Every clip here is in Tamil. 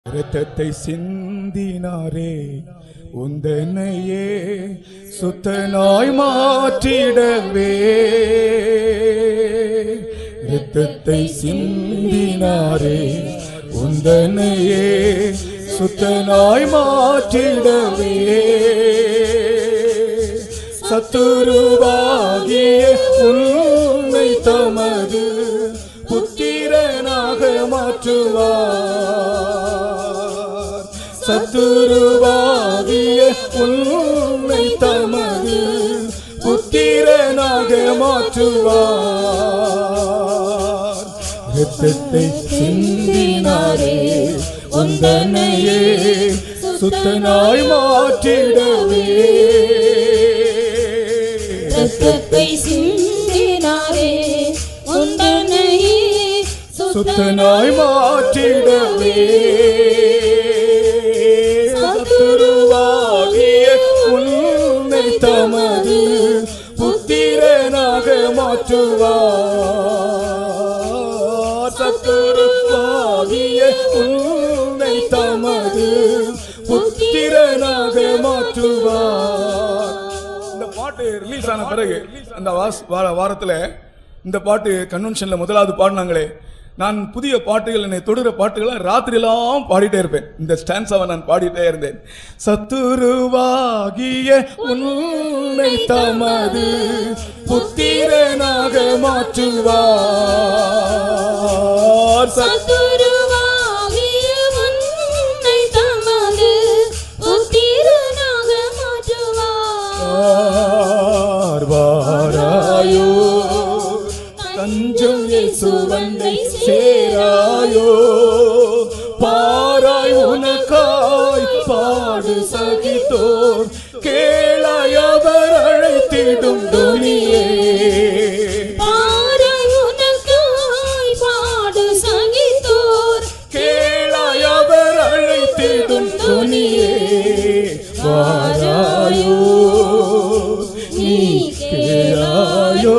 இரத்தத்தை சிந்தினாரே உந்தனையே சுத்தனாய் மாற்றிடவே இரத்தத்தை சிந்தினாரே உந்தனையே சுத்தனாய் மாற்றிடவே சத்துருவாகிய உண்மை தமது புத்திரனாக மாற்றுவார் சத்துருவாகிய உண்மை தமது புத்திரனாக மாற்றுவார் இரத்தத்தை சிந்தினாரே உந்தனையே சுத்தனாய் மாற்றிடவே ரத்தத்தை சிந்தினாரே உந்தனையே சுத்தனாய் மாற்றிடவே சத்துருவாகிய உன்னை தமது புத்திரனாக மாற்றுவார் சத்துருவாகிய உன்னை தமது புத்திரனாக மாற்றுவார் இந்த பாட்டு ரிலீஸ் ஆன பிறகு அந்த வாஸ்- வார- வாரத்துல இந்த பாட்டு கன்வென்ஷன்ல முதலாவது பாடினாங்களே நான் புதிய பாட்டுகள் என்னை தொடுற பாட்டுகளை ராத்திரியெல்லாம் பாடிட்டே இருப்பேன் இந்த ஸ்டான்ஸாவை நான் பாடிட்டே இருந்தேன் சத்துருவாகிய உன்னை தமது புத்திரனாக மாற்றுவார் சத்து சத்துருவாகிய உன்னை தமது புத்திரனாக மாற்றுவார் வாராயோ தஞ்சம் இயேசுவண்டை சேராயோ பாராய் உனக்காய் பாடு சகித்தோர் கேளாய் அவர் அழைத்திடும் துணியே பாறை உனக்காய் பாடு சகித்தோர் கேளாய் அவர் அழைத்திடும் துணியே வாராயோ நீ கேளாயோ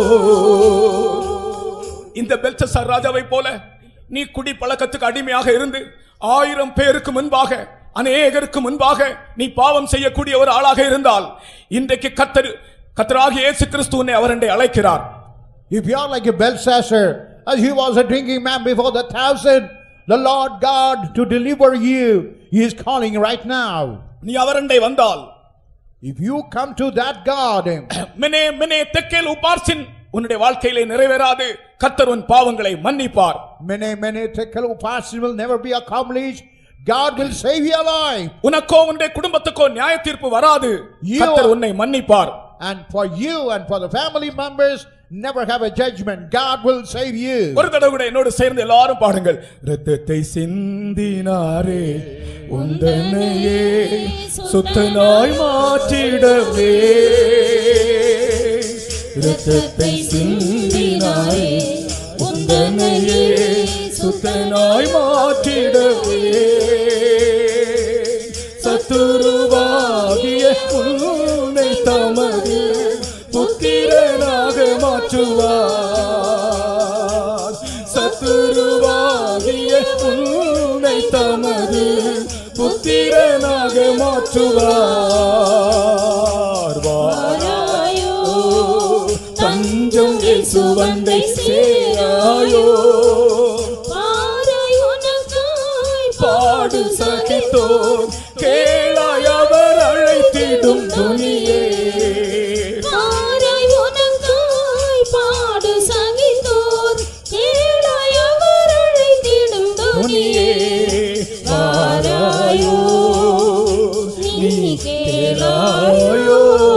இந்த பெல்சசார் ராஜாவை போல நீ குடி பழக்கத்துக்கு அடிமையாக இருந்து ஆயிரம் பேருக்கு முன்பாக அநேகருக்கு முன்பாக நீ பாவம் செய்யக்கூடிய ஒரு ஆளாக இருந்தால் இன்றைக்கு கத்தர் கத்தராகிய இயேசு கிறிஸ்து உன்னை அவரண்டை அழைக்கிறார் If you are like a Belshazzar, as he was a drinking man before the thousand, the Lord God to deliver you, he is calling right now. நீ அவரண்டை வந்தால் If you come to that God, மினே மினே தெக்கேல் உபார்சின் உன்னுடைய வாழ்க்கையிலே நிறைவேறாது கத்தர் உன் பாவங்களை மன்னிப்பார் many, many tekel upasin will never be accomplished. God will save your life. உனக்கோ உன்னுடைய குடும்பத்துக்கோ நியாய தீர்ப்பு வராது You- கத்தர் உன்னை மன்னிப்பார் And for you and for the family members, never have a judgment. God will save you. ஒரு தடவை கூட என்னோடு சேர்ந்து எல்லாரும் பாடுங்கள் ரத்தத்தை சிந்தினாரே உந்தனையே சுத்தனாய் மாற்றிடவே ரத்தத்தை சிந்தினாரே உந்தனையே சுத்தனாய் மாற்றிடவே சத்துருவாகிய உன்னை தமது புத்திரனாக மாற்றுவார் சத்துருவாகிய உன்னை தமது புத்திரனாக மாற்றுவார் வாராயோ தஞ்சம் இயேசுவண்டை சேராயோ பாறை உனக்காய் பாடு சகித்தோர் கேளாய் அவர் அழைத்திடும் துணியே பாறை உனக்காய் பாடு சகித்தோர் கேளாய் அவர் அழைத்திடும் துணியே துணியே வாராயோ நீ கேளாயோ